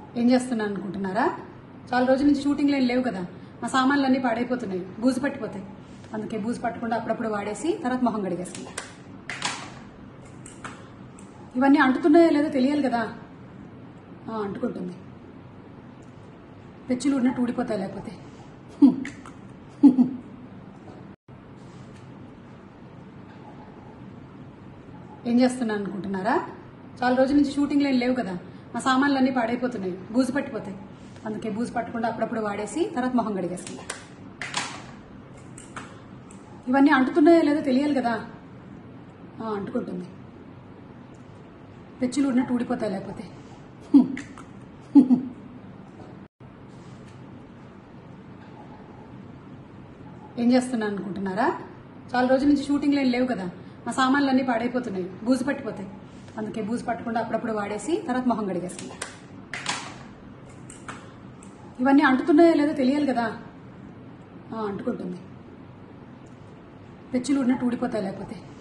ఏం చేస్తున్నాను అనుకుంటున్నారా చాలా రోజుల నుంచి షూటింగ్లు ఏం లేవు కదా మా సామాన్లు అన్నీ పాడైపోతున్నాయి బూజు పట్టిపోతాయి అందుకే బూజు పట్టకుండా అప్పుడప్పుడు వాడేసి తర్వాత మొహం కడిగేస్తుంది ఇవన్నీ అంటుతున్నాయో లేదో తెలియాలి కదా ఆ, అంటుకుంటుంది పెచ్చులు ఉన్నట్టు ఊడిపోతాయి లేకపోతే ఏం చేస్తున్నాను అనుకుంటున్నారా చాలా రోజుల నుంచి షూటింగ్లు ఏం లేవు కదా మా సామాన్లు అన్నీ పాడైపోతున్నాయి బూజు పట్టిపోతాయి అందుకే బూజు పట్టకుండా అప్పుడప్పుడు వాడేసి తర్వాత మొహం కడిగేస్తుంది ఇవన్నీ అంటుతున్నాయో లేదో తెలియాలి కదా ఆ, అంటుకుంటుంది పెచ్చులు ఉన్నట్టు ఊడిపోతాయి లేకపోతే ఏం చేస్తున్నాను అనుకుంటున్నారా చాలా రోజుల నుంచి షూటింగ్లు ఏం లేవు కదా మా సామాన్లు అన్నీ పాడైపోతున్నాయి బూజు పట్టిపోతాయి అందుకే బూజు పట్టకుండా అప్పుడప్పుడు వాడేసి తర్వాత మొహం కడిగేస్తుంది ఇవన్నీ అంటుతున్నాయో లేదో తెలియాలి కదా ఆ, అంటుకుంటుంది పెచ్చులు ఉన్నట్టు ఊడిపోతాయి లేకపోతే